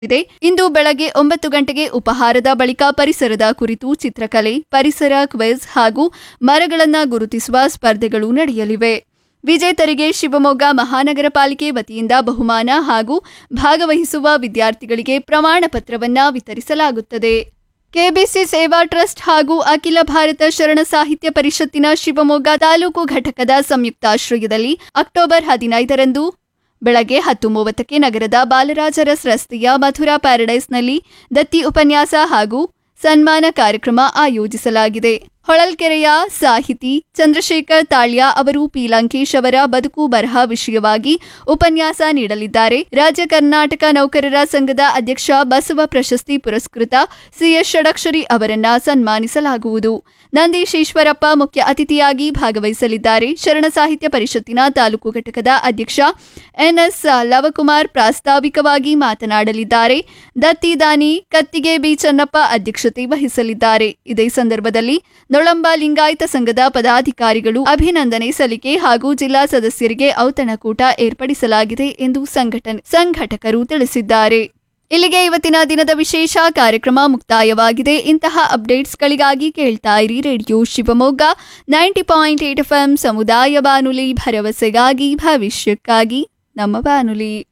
ಇದೆ ಇಂದು ಬೆಳಗ್ಗೆ ಒಂಬತ್ತು ಗಂಟೆಗೆ ಉಪಹಾರದ ಬಳಿಕ ಪರಿಸರದ ಕುರಿತು ಚಿತ್ರಕಲೆ ಪರಿಸರ ಕ್ವಿಜ್ ಹಾಗೂ ಮರಗಳನ್ನ ಗುರುತಿಸುವ ಸ್ಪರ್ಧೆಗಳು ನಡೆಯಲಿವೆ ವಿಜೇತರಿಗೆ ಶಿವಮೊಗ್ಗ ಮಹಾನಗರ ಪಾಲಿಕೆ ವತಿಯಿಂದ ಬಹುಮಾನ ಹಾಗೂ ಭಾಗವಹಿಸುವ ವಿದ್ಯಾರ್ಥಿಗಳಿಗೆ ಪ್ರಮಾಣ ಪತ್ರವನ್ನ ವಿತರಿಸಲಾಗುತ್ತದೆ ಕೆಬಿಸಿ ಸೇವಾ ಟ್ರಸ್ಟ್ ಹಾಗೂ ಅಖಿಲ ಭಾರತ ಶರಣ ಸಾಹಿತ್ಯ ಪರಿಷತ್ತಿನ ಶಿವಮೊಗ್ಗ ತಾಲೂಕು ಘಟಕದ ಸಂಯುಕ್ತಾಶ್ರಯದಲ್ಲಿ ಅಕ್ಟೋಬರ್ ಹದಿನೈದರಂದು ಬೆಳಗ್ಗೆ ಹತ್ತು ಮೂವತ್ತಕ್ಕೆ ನಗರದ ಬಾಲರಾಜರಸ್ ರಸ್ತೆಯ ಮಥುರಾ ಪ್ಯಾರಡೈಸ್ನಲ್ಲಿ ದತ್ತಿ ಉಪನ್ಯಾಸ ಹಾಗೂ ಸನ್ಮಾನ ಕಾರ್ಯಕ್ರಮ ಆಯೋಜಿಸಲಾಗಿದೆ ಹೊಳಲ್ಕೆರೆಯ ಸಾಹಿತಿ ಚಂದ್ರಶೇಖರ್ ತಾಳ್ಯ ಅವರು ಪಿ ಲಂಕೇಶ್ ಅವರ ಬದುಕು ಬರಹ ವಿಷಯವಾಗಿ ಉಪನ್ಯಾಸ ನೀಡಲಿದ್ದಾರೆ ರಾಜ್ಯ ಕರ್ನಾಟಕ ನೌಕರರ ಸಂಘದ ಅಧ್ಯಕ್ಷ ಬಸವ ಪ್ರಶಸ್ತಿ ಪುರಸ್ಕೃತ ಸಿಎಸ್ ಷಡಕ್ಷರಿ ಅವರನ್ನ ಸನ್ಮಾನಿಸಲಾಗುವುದು ನಂದೀಶ್ ಈಶ್ವರಪ್ಪ ಮುಖ್ಯ ಅತಿಥಿಯಾಗಿ ಭಾಗವಹಿಸಲಿದ್ದಾರೆ ಶರಣ ಸಾಹಿತ್ಯ ಪರಿಷತ್ತಿನ ತಾಲೂಕು ಘಟಕದ ಅಧ್ಯಕ್ಷ ಎನ್ಎಸ್ ಲವಕುಮಾರ್ ಪ್ರಾಸ್ತಾವಿಕವಾಗಿ ಮಾತನಾಡಲಿದ್ದಾರೆ ದತ್ತಿ ದಾನಿ ಕತ್ತಿಗೆ ಬಿ ಚನ್ನಪ್ಪ ಅಧ್ಯಕ್ಷತೆ ವಹಿಸಲಿದ್ದಾರೆ ಇದೇ ಸಂದರ್ಭದಲ್ಲಿ ನೊಳಂಬ ಲಿಂಗಾಯತ ಸಂಘದ ಪದಾಧಿಕಾರಿಗಳು ಅಭಿನಂದನೆ ಸಲ್ಲಿಕೆ ಹಾಗೂ ಜಿಲ್ಲಾ ಸದಸ್ಯರಿಗೆ ಔತಣಕೂಟ ಏರ್ಪಡಿಸಲಾಗಿದೆ ಎಂದು ಸಂಘಟನೆ ಸಂಘಟಕರು ತಿಳಿಸಿದ್ದಾರೆ ಇಲ್ಲಿಗೆ ಇವತ್ತಿನ ದಿನದ ವಿಶೇಷ ಕಾರ್ಯಕ್ರಮ ಮುಕ್ತಾಯವಾಗಿದೆ ಇಂತಹ ಅಪ್ಡೇಟ್ಸ್ಗಳಿಗಾಗಿ ಕೇಳ್ತಾ ಇರಿ radio Shivamogga ninety point eight F ಸಮುದಾಯ ಬಾನುಲಿ ಭರವಸೆಗಾಗಿ ಭವಿಷ್ಯಕ್ಕಾಗಿ ನಮ್ಮ ಬಾನುಲಿ